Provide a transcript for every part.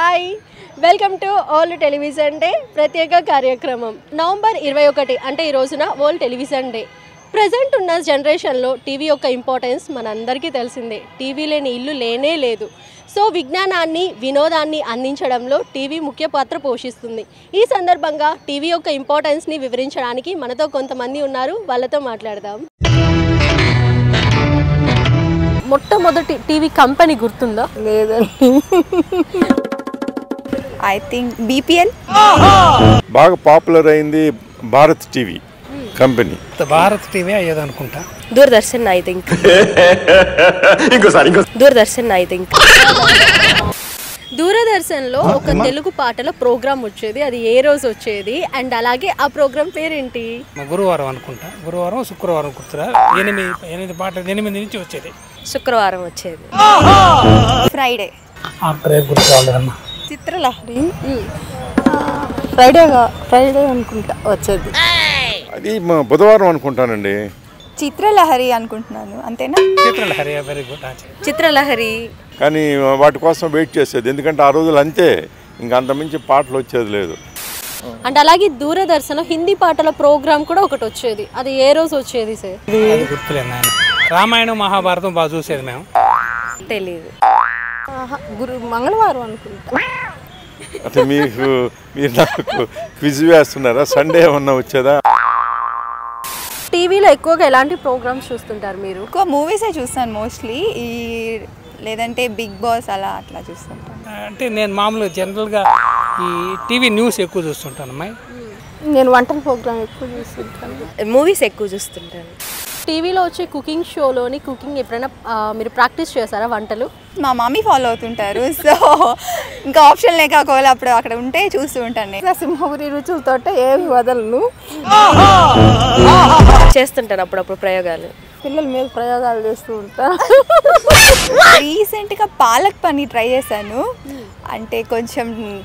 hi welcome to old television day ప్రత్యేక కార్యక్రమం November ఇరవై ఒకటి అంటే ఈ రోజున ఓల్డ్ టెలివిజన్ డే ప్రజెంట్ ఉన్న జనరేషన్లో టీవీ యొక్క ఇంపార్టెన్స్ మనందరికీ తెలిసిందే టీవీ లేని ఇల్లు లేనే లేదు సో విజ్ఞానాన్ని వినోదాన్ని అందించడంలో టీవీ ముఖ్య పాత్ర పోషిస్తుంది ఈ సందర్భంగా టీవీ యొక్క ఇంపార్టెన్స్ని వివరించడానికి మనతో కొంతమంది ఉన్నారు వాళ్ళతో మాట్లాడదాం మొట్టమొదటి టీవీ కంపెనీ గుర్తుందా లేదండి ఐ థింక్ బీపీఎల్ బాగా పాపులర్ అయింది Bharat TV company Bharat TV అయ్యేది అనుకుంటా Doordarshan I think Doordarshan I think దూరదర్శన్లో ఒక తెలుగు పాటల ప్రోగ్రామ్ వచ్చేది అది ఏ రోజు వచ్చేది అండ్ అలాగే ఆ ప్రోగ్రామ్ పేరేంటి మా గురువారం అనుకుంటా గురువారం శుక్రవారం గుర్తురా ఎనిమిది ఎనిమిది పాటలు ఎనిమిది నుంచి వచ్చేది శుక్రవారం వచ్చేది ఫ్రైడే ఆ పేరు గుర్తు రాలేదమ్మా చిత్రలహరి ఫ్రైడేగా ఫ్రైడే అనుకుంటా వచ్చేది అది మ- బుధవారం అనుకుంటానండి చిత్రలహరి అనుకుంటున్నాను అంతేనా చిత్రాలు హరి వెరీ గుడ్ చిత్రలహరి కానీ వాటి కోసం వెయిట్ చేసేది ఎందుకంటే ఆ రోజులు అంతే ఇంకా అంతమించి పాటలు వచ్చేది లేదు అండ్ అలాగే దూరదర్శన్ హిందీ పాటల ప్రోగ్రామ్ కూడా ఒకటి వచ్చేది అది ఏ రోజు వచ్చేది సార్ అది గుర్తులేదు నాయన రామాయణం మహాభారతం బాగా చూసేది మేము తెలీదు గురు మంగళవారం అనుకుంటా అంటే మీకు మీరు నాకు క్విజ్ వేస్తున్నారా సండే ఏమన్నా వచ్చేదా టీవీలో ఎక్కువగా ఎలాంటి ప్రోగ్రామ్స్ చూస్తుంటారు మీరు ఎక్కువ మూవీసే చూస్తాను మోస్ట్లీ ఈ లేదంటే బిగ్ బాస్ అలా అట్లా చూస్తుంటాను అంటే నేను మామూలుగా జనరల్గా ఈ టీవీ న్యూస్ ఎక్కువ చూస్తుంటాను అమ్మాయి నేను వంటల ప్రోగ్రామ్ ఎక్కువ చూస్తుంటాను మూవీస్ ఎక్కువ చూస్తుంటాను టీవీలో వచ్చే కుకింగ్ షోలోని కుకింగ్ ఎప్పుడైనా ఆ, మీరు ప్రాక్టీస్ చేశారా వంటలు మా మమ్మీ ఫాలో అవుతుంటారు సో ఇంకా ఆప్షన్ లేక ఒకవేళ అప్పుడు అక్కడ ఉంటే చూస్తూ ఉంటాను నేను సింహపురి రుచులతో ఏమి వదలను చేస్తుంటాను అప్పుడప్పుడు ప్రయోగాలు పిల్లల మీద ప్రయోగాలు చేస్తూ ఉంటాను రీసెంట్గా పాలక్ పన్నీర్ ట్రై చేశాను అంటే కొంచెం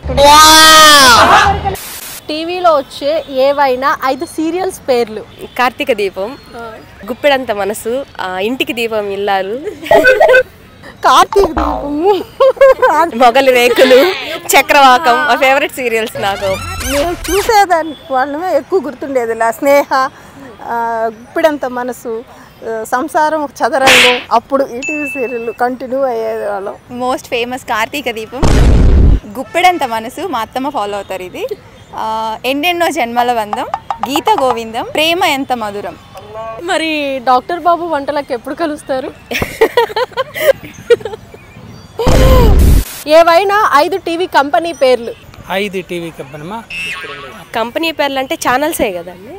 టీవీలో వచ్చే ఏవైనా ఐదు సీరియల్స్ పేర్లు కార్తీక దీపం గుప్పెడంత మనసు ఆ, ఇంటికి దీపం ఇల్లాలు కార్తీక దీపము మొగలి రేకులు చక్రవాకం మా ఫేవరెట్ సీరియల్స్ నాకు నేను చూసేదాన్ని వాళ్ళమే ఎక్కువ గుర్తుండేది ఇలా స్నేహ ఆ, గుప్పిడంత మనసు ఆ, సంసారం ఒక చదరంగం అప్పుడు ఈటీవీ సీరియల్ కంటిన్యూ అయ్యేది వాళ్ళం మోస్ట్ ఫేమస్ కార్తీక దీపం గుప్పెడంత మనసు మా అత్తమ్మ ఫాలో అవుతారు ఇది ఆ, ఎన్నెన్నో జన్మల బంధం గీత గోవిందం ప్రేమ ఎంత మధురం మరి డాక్టర్ బాబు వంటలకు ఎప్పుడు కలుస్తారు ఏవైనా ఐదు టీవీ కంపెనీ పేర్లు ఐదు టీవీ కంపెనీమా కంపెనీ పేర్లు అంటే ఛానల్సే కదండి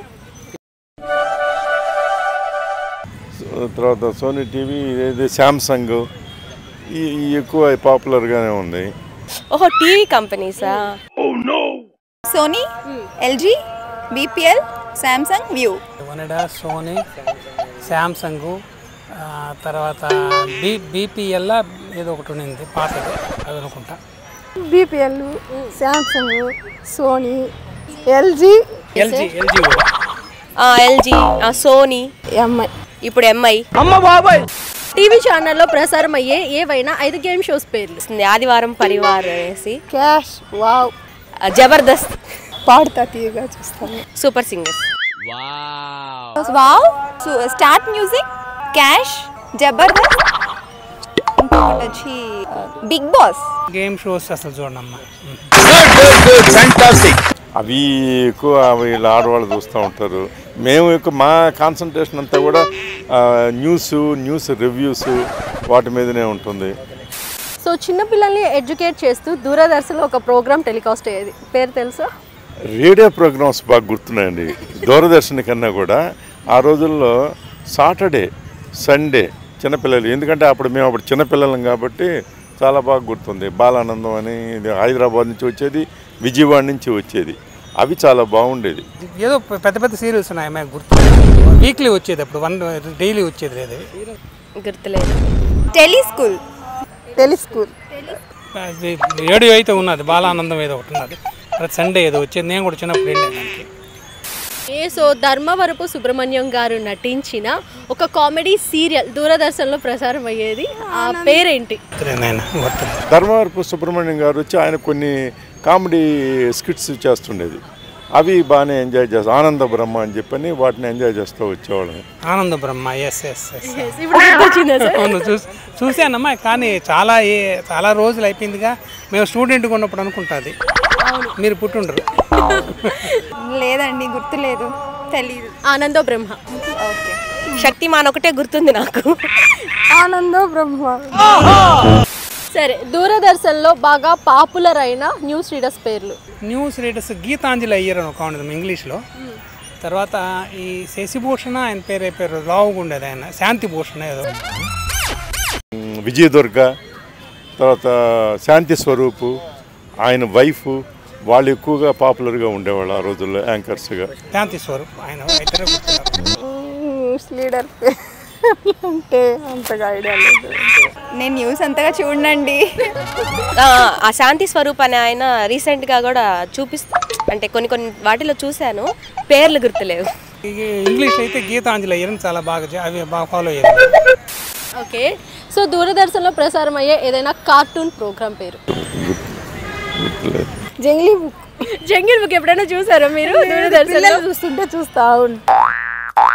సో- తర్వాత సోనీ టీవీ ఇది శాంసంగ్ ఈ ఈ ఎక్కువ పాపులర్గానే ఉంది ఓహో టీవీ కంపెనీసా సోనీ ఎల్జీ బీపీఎల్ శాంసంగ్ వ్యూ వనడా సోనీ శాంసంగ్ తర్వాత బీ బీపీఎల్ ఏదో ఒకటి ఉండింది పాతది అది అనుకుంటా BPL Samsung Sony LG LG LG కూడా ఎల్జీ సోనీ ఎంఐ ఇప్పుడు ఎంఐ టీవీ ఛానల్లో ప్రసారం అయ్యే ఏవైనా ఐదు గేమ్ షోస్ పేర్లు వస్తుంది ఆదివారం పరివార్ అనేసి క్యాష్ వావ్ ఆ, జబర్దస్త్ పాడుతా తీయగా చూస్తాను super singer wow start music cash Jabardasth ఇంకొకటి వచ్చి బిగ్ బాస్ గేమ్ షోస్ అసలు చూడమ్మా అవి ఎక్కువ వీళ్ళు ఆడవాళ్ళు చూస్తూ ఉంటారు మేము ఎక్కువ మా కాన్సన్ట్రేషన్ అంతా కూడా ఆ, న్యూస్ న్యూస్ రివ్యూస్ వాటి మీదనే ఉంటుంది సో చిన్నపిల్లల్ని ఎడ్యుకేట్ చేస్తూ దూరదర్శన్లో ఒక ప్రోగ్రామ్ టెలికాస్ట్ అయ్యేది పేరు తెలుసా రేడియో ప్రోగ్రామ్స్ బాగా గుర్తున్నాయండి దూరదర్శన్ కన్నా కూడా ఆ రోజుల్లో సాటర్డే సండే చిన్నపిల్లలు ఎందుకంటే అప్పుడు మేము అప్పుడు చిన్నపిల్లలం కాబట్టి చాలా బాగా గుర్తుంది బాలానందం అని ఇది హైదరాబాద్ నుంచి వచ్చేది విజయవాడ నుంచి వచ్చేది అవి చాలా బాగుండేది ఏదో పెద్ద పెద్ద సీరియల్స్ ఉన్నాయి అమ్మాయి గుర్తు వీక్లీ వచ్చేది అప్పుడు వన్ డైలీ వచ్చేది లేదు గుర్తులేదు టెలి స్కూల్ టెలిస్కూల్ అది రేడియో అయితే ఉన్నది బాలానందం ఏదో ఒకటి ఉన్నది ప్రతి సండే ఏదో వచ్చేది నేను కూడా చిన్నప్పుడు వెళ్ళాను దానికి ఓకే సో ధర్మవరపు సుబ్రహ్మణ్యం గారు నటించిన ఒక కామెడీ సీరియల్ దూరదర్శన్లో ప్రసారం అయ్యేది ఆ పేరేంటి నాయన గుర్తుంది ధర్మవరపు సుబ్రహ్మణ్యం గారు వచ్చి ఆయన కొన్ని కామెడీ స్కిట్స్ చేస్తుండేది అవి బాగానే ఎంజాయ్ చేస్తాం ఆనంద బ్రహ్మ అని చెప్పని వాటిని ఎంజాయ్ చేస్తూ వచ్చేవాళ్ళం ఆనంద బ్రహ్మ ఎస్ ఎస్ ఎస్ ఇప్పుడు గుర్తొచ్చిందా సార్ అవును చూసి చూశానమ్మా కానీ చాలా ఏ చాలా రోజులు అయిపోయిందిగా మేము స్టూడెంట్గా ఉన్నప్పుడు అనుకుంటుంది మీరు పుట్టుండరు లేదండి గుర్తులేదు తెలీదు ఆనందో బ్రహ్మ ఓకే శక్తిమాన్ ఒకటే గుర్తుంది నాకు ఆనందో బ్రహ్మ సరే దూరదర్శన్లో బాగా పాపులర్ అయిన న్యూస్ రీడర్స్ పేర్లు న్యూస్ రీడర్స్ గీతాంజలి అయ్యర్ అని ఒక ఉండదు ఇంగ్లీష్లో తర్వాత ఈ శశిభూషణ ఆయన పేరు పేరు లావుగా ఉండేది ఆయన శాంతి భూషణ ఏదో ఉమ్, విజయదుర్గ తర్వాత శాంతి స్వరూపు ఆయన వైఫ్ వాళ్ళు ఎక్కువగా పాపులర్గా ఉండేవాళ్ళు ఆ రోజుల్లో యాంకర్స్గా శాంతి స్వరూప్ ఆయన ఇద్దరే గుర్తున్నారు న్యూస్ లీడర్ అంటే అంతగా ఐడియా లేదు నేను న్యూస్ అంతగా చూడనండి ఆ, ఆ శాంతి స్వరూప్ అనే ఆయన రీసెంట్గా కూడా చూపిస్తా అంటే కొన్ని కొన్ని వాటిలో చూశాను పేర్లు గుర్తులేవు ఈ ఇంగ్లీష్లో అయితే గీతాంజలి అయ్యర్ అని చాలా బాగా చే- అవి బాగా ఫాలో అయ్యారు ఓకే సో దూరదర్శన్లో ప్రసారం అయ్యే ఏదైనా కార్టూన్ ప్రోగ్రామ్ పేరు జంగ్లీ బుక్ జంగిల్ బుక్ ఎప్పుడైనా చూసారా మీరు దూరదర్శన్లో పిల్లలు చూస్తుంటే చూస్తా ఉంటా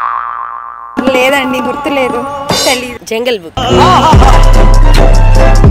లేదండి గుర్తులేదు తెలీదు జంగల్ బుక్